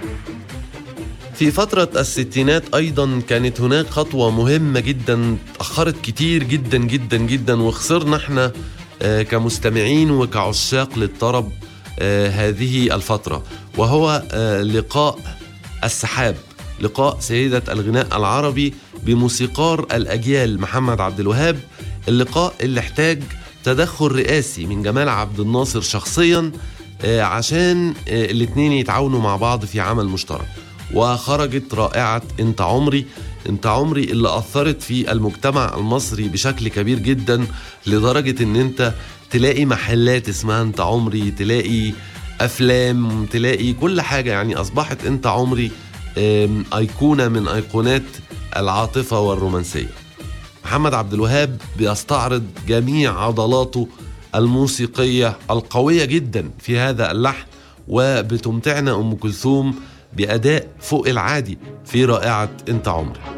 في فترة الستينات أيضا كانت هناك خطوة مهمة جدا تأخرت كتير جدا جدا جدا وخسرنا احنا آه، كمستمعين وكعشاق للطرب آه، هذه الفترة وهو آه، لقاء السحاب لقاء سيدة الغناء العربي بموسيقار الأجيال محمد عبد الوهاب اللقاء اللي احتاج تدخل رئاسي من جمال عبد الناصر شخصيا آه، عشان آه، الاتنين يتعاونوا مع بعض في عمل مشترك وخرجت رائعة انت عمري انت عمري اللي أثرت في المجتمع المصري بشكل كبير جدا لدرجة ان انت تلاقي محلات اسمها انت عمري تلاقي افلام تلاقي كل حاجة يعني اصبحت انت عمري آم، ايقونة من ايقونات العاطفة والرومانسية محمد عبد الوهاب بيستعرض جميع عضلاته الموسيقية القوية جدا في هذا اللحن وبتمتعنا أم كلثوم بأداء فوق العادي في رائعة أنت عمري